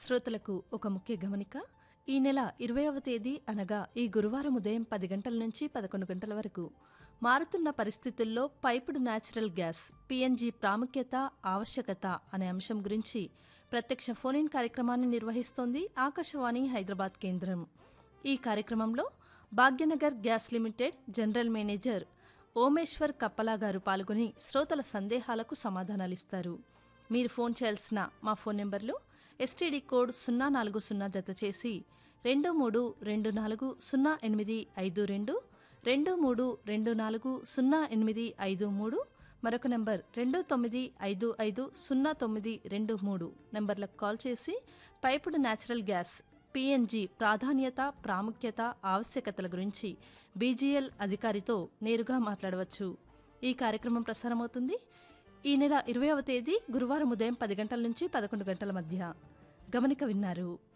శ్రోతలకు ఒక ముఖ్య గమనిక ఈ నెల ఇరవైవ తేదీ అనగా ఈ గురువారం ఉదయం పది గంటల నుంచి పదకొండు గంటల వరకు మారుతున్న పరిస్థితుల్లో పైపుడు న్యాచురల్ గ్యాస్ పిఎన్జి ప్రాముఖ్యత ఆవశ్యకత అనే అంశం గురించి ప్రత్యక్ష ఫోన్ ఇన్ కార్యక్రమాన్ని నిర్వహిస్తోంది ఆకాశవాణి హైదరాబాద్ కేంద్రం ఈ కార్యక్రమంలో Bhagyanagar gas limited general manager Omeshwar Kappala గారు పాల్గొని శ్రోతల సందేహాలకు సమాధానాలిస్తారు మీరు ఫోన్ చేయాల్సిన మా ఫోన్ నెంబర్లు ఎస్టీడీ కోడ్ సున్నా నాలుగు సున్నా జత చేసి రెండు మూడు రెండు నాలుగు సున్నా ఎనిమిది ఐదు రెండు రెండు మూడు రెండు నాలుగు సున్నా ఎనిమిది ఐదు మూడు మరొక నెంబర్ రెండు తొమ్మిది ఐదు ఐదు సున్నా తొమ్మిది రెండు మూడు నెంబర్లకు కాల్ చేసి పైపుడు న్యాచురల్ గ్యాస్ పిఎన్జి ప్రాధాన్యత ప్రాముఖ్యత ఆవశ్యకతల గురించి బీజీఎల్ అధికారితో నేరుగా మాట్లాడవచ్చు ఈ కార్యక్రమం ప్రసారమవుతుంది ఈ నెల ఇరవైవ తేదీ గురువారం ఉదయం పది గంటల నుంచి పదకొండు గంటల మధ్య గమనిక విన్నారు